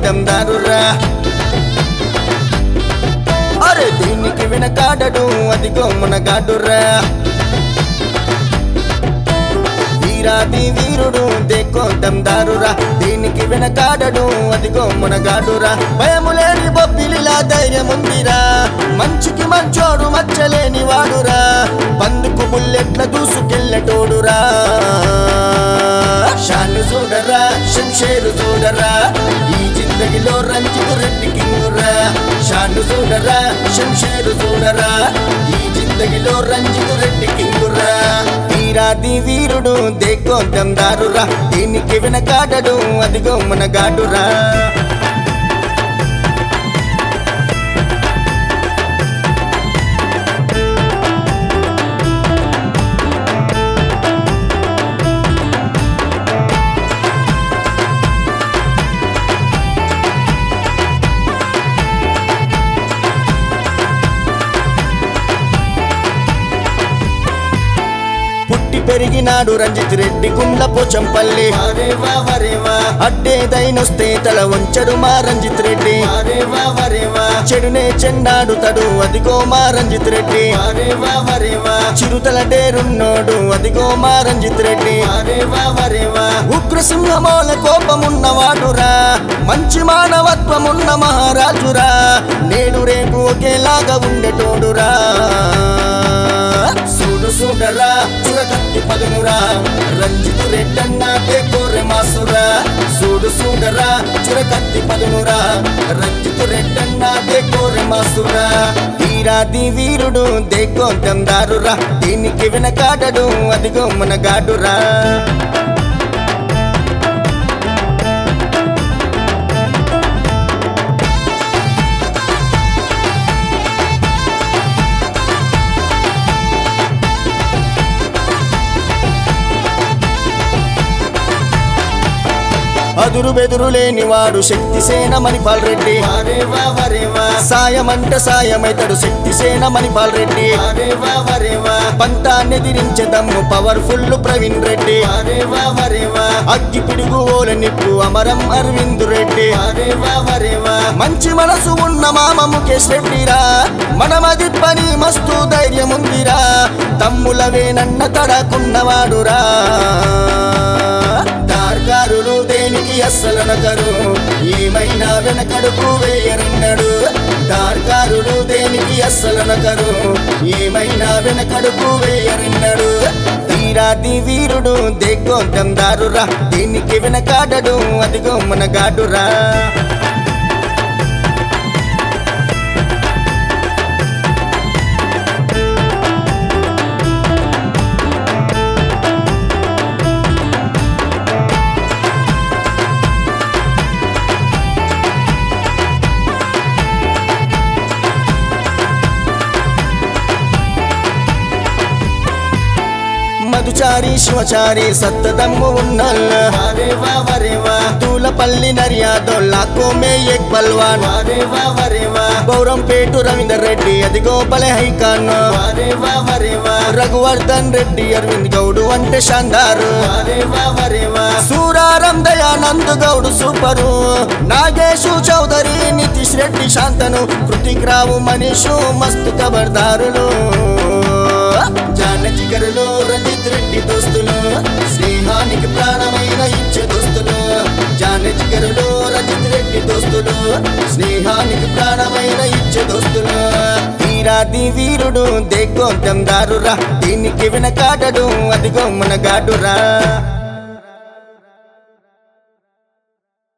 దమ్దారురా అరే దీనికి వెనకాడడు అదిగో మునగాడురా వీరాది వీరుడు దేకో దమ్దారురా దీనికి వెనకాడడు అదిగో మునగాడురా భయము లేని బొబ్బిలిలా ధైర్యముందిరా మంచికి మంచోడు మచ్చలేని వాడురా బందుకు బుల్లెట్ల దూసుకెళ్ళటోడురా షాను చూడరా శంషేరు చూడరా ఈ జిందగిలో రంజితు రెడ్డి కింగురా షాను చూడరా శంషేరు చూడరా ఈ జిందగిలో రంజితు రెడ్డి కింగురా వీరాది వీరుడు దేకో దమ్దారురా దీనికి వెనకాడడు అదిగో మనగాడురా పుట్టి పెరిగినాడు రంజిత్ రెడ్డి గుండ్ల పోచంపల్లి వరేవా వరేవా అడ్డేదైనొస్తే తల వంచడు మా రంజిత్ రెడ్డి వరేవా వరేవా చెడునే చెండాడు తడు అదిగో మా రంజిత్ రెడ్డి వరేవా వరేవా చిరుతల డేరున్నోడు అదిగో మా రంజిత్ రెడ్డి వరేవా వరేవా ఉగ్ర సింహమోల కోపమున్నవాడురా మంచి మానవత్వమున్న మహారాజురా నేడు రేపు ఒకేలాగా ఉండేటోడురా సూడు సూడరా చురకత్తి పదునురా రంజితు రెడ్డన్నా కోరె మాసురా సూడు సూడరా చురకత్తి పదునురా రంజితు రెడ్డన్నా కోరె మాసురా వీరాది వీరుడు దేకో దమ్దారురా దీనికి వెనకాడడు అదిగో మనగాడురా అదురు బెదురు లేనివాడు శక్తి సేన మణిపాల్ రెడ్డి వరేవా వరేవా సాయమంటే సాయమైతడు శక్తి సేన మణిపాల్ రెడ్డి వరేవా వరేవా పంతాన్ని ఎదిరించే దమ్ము పవర్ఫుల్ ప్రవీణ్ రెడ్డి వరేవా వరేవా అగ్గి పిడుగు ఓల నిప్పు అమరం అరవింద్ రెడ్డి వరేవా వరేవా మంచి మనసు ఉన్న మామ ముఖేష్ రెడ్డిరా మనమది పని మస్తు ధైర్యం ఉందిరా తమ్ములవేనన్న తడకున్నవాడురా దార్గారులు దేనికి అస్సలనకరు ఏమైనా వెనకడుకు వేయరన్నాడు దార్గారులు దేనికి అస్సలనకరు ఏమైనా వెనకడుకు వేయరన్నాడు వీరాది వీరుడు దేగో దమ్దారురా దీనికి వెనకాడడు అదిగో మనగాడురా మధుచారి శివచారి సత్తదమ్ము ఉన్నల్ల వరేవా వరేవా తూలపల్లి నర్యాదొల్లా కోమే ఎక్ బల్వాన్ వరేవా వరేవా బౌరంపేటు రవీందర్ రెడ్డి అదిగో బలే హైకాన్ వరేవా వరేవా రఘువర్ధన్ రెడ్డి అరవింద్ గౌడు అంటే షాందారు వరేవా వరేవా సూరారం దయానంద్ గౌడు సూపరు నాగేశు చౌదరి నితీష్ రెడ్డి శాంతను కృతిక్ రావు మనీషు మస్తు ఖబర్దారులు జానకి గరులు రంజిత్ రెడ్డి దోస్తులు స్నేహానికి ప్రాణమైన ఇచ్చే దోస్తులు జానకి గరులు రంజిత్ రెడ్డి దోస్తులు స్నేహానికి ప్రాణమైన ఇచ్చే దోస్తులు వీరాది వీరుడు దేగో దమ్దారురా దీనికి వెనకాడడు అదిగో మనగాడురా